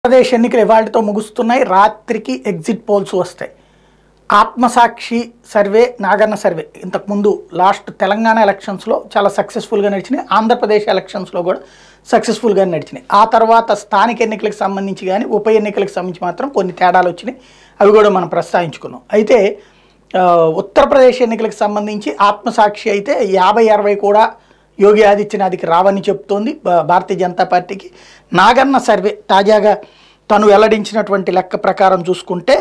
ఆంధ్రప్రదేశ్ ఎన్నికలు ఇవాళతో ముగుస్తున్నాయి రాత్రికి exit polls వస్తాయి ఆత్మసాక్షి సర్వే నాగన్న సర్వే ఇంతకుముందు లాస్ట్ తెలంగాణ ఎలక్షన్స్లో చాలా సక్సెస్ఫుల్గా నడిచినాయి ఆంధ్రప్రదేశ్ ఎలక్షన్స్లో కూడా సక్సెస్ఫుల్గా నడిచినాయి ఆ తర్వాత స్థానిక ఎన్నికలకు సంబంధించి కానీ ఉప ఎన్నికలకు సంబంధించి మాత్రం కొన్ని తేడాలు వచ్చినాయి అవి కూడా మనం ప్రస్తావించుకున్నాం అయితే ఆ, ఉత్తరప్రదేశ్ ఎన్నికలకు సంబంధించి ఆత్మసాక్షి అయితే యాభై అరవై కూడా యోగి ఆదిత్యనాథ్కి రావని చెప్తోంది భా- భారతీయ జనతా పార్టీకి నాగన్న సర్వే తాజాగా తను వెల్లడించినటువంటి లెక్క ప్రకారం చూసుకుంటే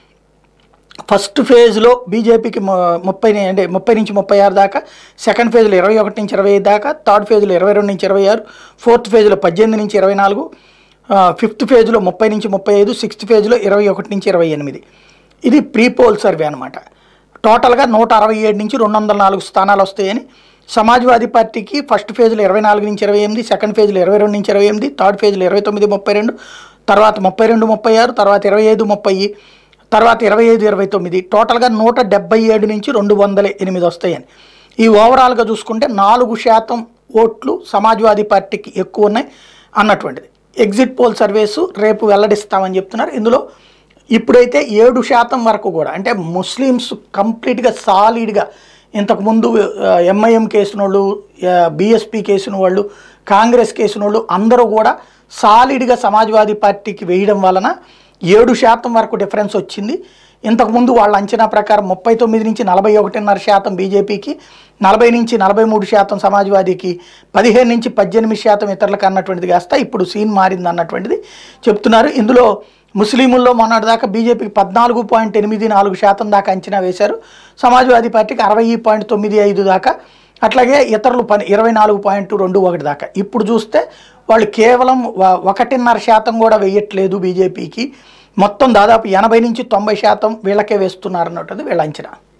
ఫస్ట్ ఫేజ్లో బీజేపీకి ముప్పై ని- అంటే ముప్పై నుంచి ముప్పై ఆరు దాకా సెకండ్ ఫేజ్లో ఇరవై ఒకటి నుంచి ఇరవై ఐదు దాకా థర్డ్ ఫేజ్లో ఇరవై రెండు నుంచి ఇరవై ఆరు ఫోర్త్ ఫేజ్లో పద్దెనిమిది నుంచి ఇరవై నాలుగు ఫిఫ్త్ ఫేజ్లో ముప్పై నుంచి ముప్పై ఐదు సిక్స్త్ ఫేజ్లో ఇరవై ఒకటి నుంచి ఇరవై ఎనిమిది ఇది ప్రీ పోల్ సర్వే అనమాట టోటల్గా నూట అరవై ఏడు నుంచి రెండు వందల నాలుగు స్థానాలు వస్తాయని సమాజ్వాదీ పార్టీకి ఫస్ట్ ఫేజ్లో ఇరవై నాలుగు నుంచి ఇరవై ఎనిమిది సెకండ్ ఫేజ్లో ఇరవై రెండు నుంచి ఇరవై ఎనిమిది థర్డ్ ఫేజ్లో ఇరవై తొమ్మిది ముప్పై రెండు తర్వాత ముప్పై రెండు ముప్పై ఆరు తర్వాత ఇరవై ఐదు ముప్పై తర్వాత ఇరవై ఐదు ఇరవై తొమ్మిది టోటల్గా నూట డెబ్బై ఏడు నుంచి రెండు వందల ఎనిమిది వస్తాయని ఈ ఓవరాల్గా చూసుకుంటే నాలుగు శాతం ఓట్లు సమాజ్వాదీ పార్టీకి ఎక్కువ ఉన్నాయి అన్నటువంటిది ఎగ్జిట్ పోల్ సర్వేసు రేపు వెల్లడిస్తామని చెప్తున్నారు ఇందులో ఇప్పుడైతే ఏడు శాతం వరకు కూడా అంటే ముస్లిమ్స్ కంప్లీట్గా సాలిడ్గా ఇంతకుముందు ఎంఐఎం కేసిన వాళ్ళు బీఎస్పీ కేసిన వాళ్ళు కాంగ్రెస్ కేసిన వాళ్ళు అందరూ కూడా సాలిడ్గా సమాజ్వాదీ పార్టీకి వేయడం వలన ఏడు శాతం వరకు డిఫరెన్స్ వచ్చింది ఇంతకుముందు వాళ్ళ అంచనా ప్రకారం ముప్పై తొమ్మిది నుంచి నలభై ఒకటిన్నర శాతం బీజేపీకి నలభై నుంచి నలభై మూడు శాతం సమాజ్వాదీకి పదిహేను నుంచి పద్దెనిమిది శాతం ఇతరులకు అన్నటువంటిది కాస్త ఇప్పుడు సీన్ మారింది అన్నటువంటిది చెప్తున్నారు ఇందులో ముస్లింల్లో మొన్నటిదాకా బీజేపీకి పద్నాలుగు పాయింట్ ఎనిమిది నాలుగు శాతం దాకా అంచనా వేశారు సమాజ్వాదీ పార్టీకి అరవై పాయింట్ తొమ్మిది ఐదు దాకా అట్లాగే ఇతరులు పని ఇరవై నాలుగు పాయింట్ రెండు ఒకటి దాకా ఇప్పుడు చూస్తే వాళ్ళు కేవలం వ- ఒకటిన్నర శాతం కూడా వేయట్లేదు బీజేపీకి మొత్తం దాదాపు ఎనభై నుంచి తొంభై శాతం వీళ్ళకే వేస్తున్నారు అన్నట్టు వీళ్ళ అంచనా